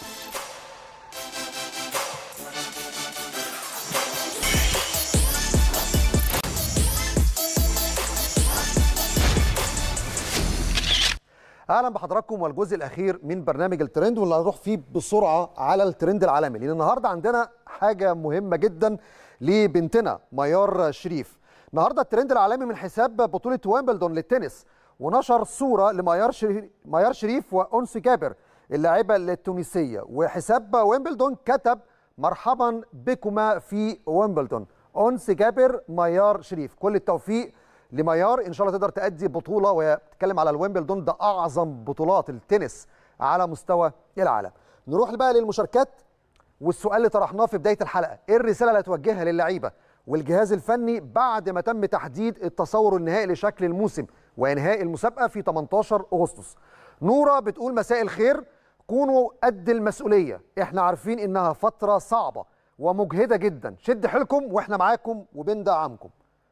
اهلا بحضراتكم والجزء الاخير من برنامج الترند واللي هنروح فيه بسرعه على الترند العالمي لان النهارده عندنا حاجه مهمه جدا لبنتنا ميار شريف النهارده الترند العالمي من حساب بطوله ويمبلدون للتنس ونشر صوره لميار شريف ميار شريف وانس جابر اللاعبه التونسيه وحساب ويمبلدون كتب مرحبا بكما في ويمبلدون انس جابر ميار شريف كل التوفيق لميار ان شاء الله تقدر تأدي بطوله وهي بتتكلم على الويمبلدون ده اعظم بطولات التنس على مستوى العالم نروح بقى للمشاركات والسؤال اللي طرحناه في بدايه الحلقه ايه الرساله اللي هتوجهها للعيبه والجهاز الفني بعد ما تم تحديد التصور النهائي لشكل الموسم وانهاء المسابقه في 18 اغسطس نوره بتقول مساء الخير كونوا قد المسؤوليه احنا عارفين انها فتره صعبه ومجهده جدا شد حيلكم واحنا معاكم وبندعمكم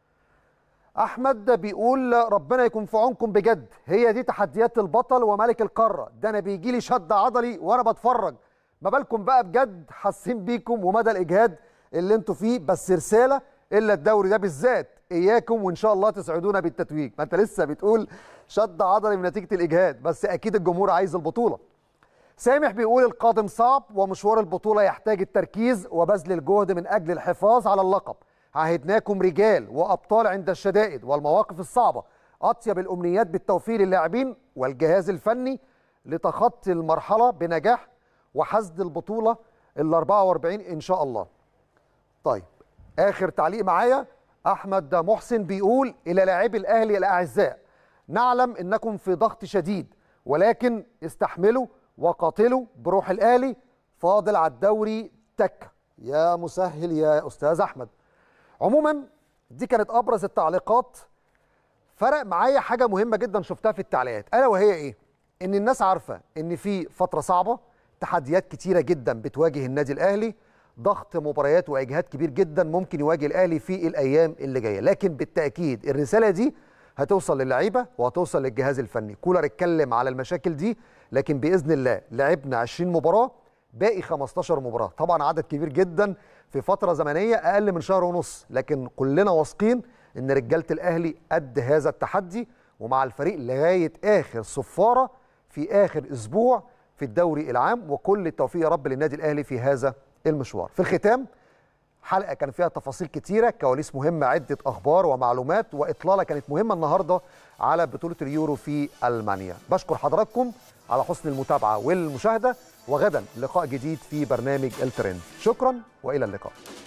احمد بيقول ربنا يكون في عونكم بجد هي دي تحديات البطل وملك القاره ده انا بيجي لي شد عضلي وانا بتفرج ما بالكم بقى بجد حاسين بيكم ومدى الاجهاد اللي انتوا فيه بس رساله الا الدوري ده بالذات اياكم وان شاء الله تسعدونا بالتتويج ما انت لسه بتقول شد عضلي من نتيجه الاجهاد بس اكيد الجمهور عايز البطوله سامح بيقول القادم صعب ومشوار البطوله يحتاج التركيز وبذل الجهد من اجل الحفاظ على اللقب عهدناكم رجال وابطال عند الشدائد والمواقف الصعبه اطيب الامنيات بالتوفيق للاعبين والجهاز الفني لتخطي المرحله بنجاح وحصد البطوله ال 44 ان شاء الله. طيب اخر تعليق معايا احمد محسن بيقول الى لاعبي الاهلي الاعزاء نعلم انكم في ضغط شديد ولكن استحملوا وقاتلوا بروح الاهلي فاضل على الدوري تك يا مسهل يا استاذ احمد. عموما دي كانت ابرز التعليقات فرق معايا حاجه مهمه جدا شفتها في التعليقات الا وهي ايه ان الناس عارفه ان في فتره صعبه تحديات كتيره جدا بتواجه النادي الاهلي ضغط مباريات واجهاد كبير جدا ممكن يواجه الاهلي في الايام اللي جايه لكن بالتاكيد الرساله دي هتوصل للعيبه وهتوصل للجهاز الفني كولر اتكلم على المشاكل دي لكن باذن الله لعبنا 20 مباراه باقي 15 مباراه طبعا عدد كبير جدا في فتره زمنيه اقل من شهر ونص لكن كلنا واثقين ان رجاله الاهلي قد هذا التحدي ومع الفريق لغايه اخر صفاره في اخر اسبوع في الدوري العام وكل التوفيق يا رب للنادي الاهلي في هذا المشوار في الختام حلقه كان فيها تفاصيل كتيره كواليس مهمه عده اخبار ومعلومات واطلاله كانت مهمه النهارده على بطوله اليورو في المانيا بشكر حضراتكم على حسن المتابعه والمشاهده وغدا لقاء جديد في برنامج الترند شكرا والى اللقاء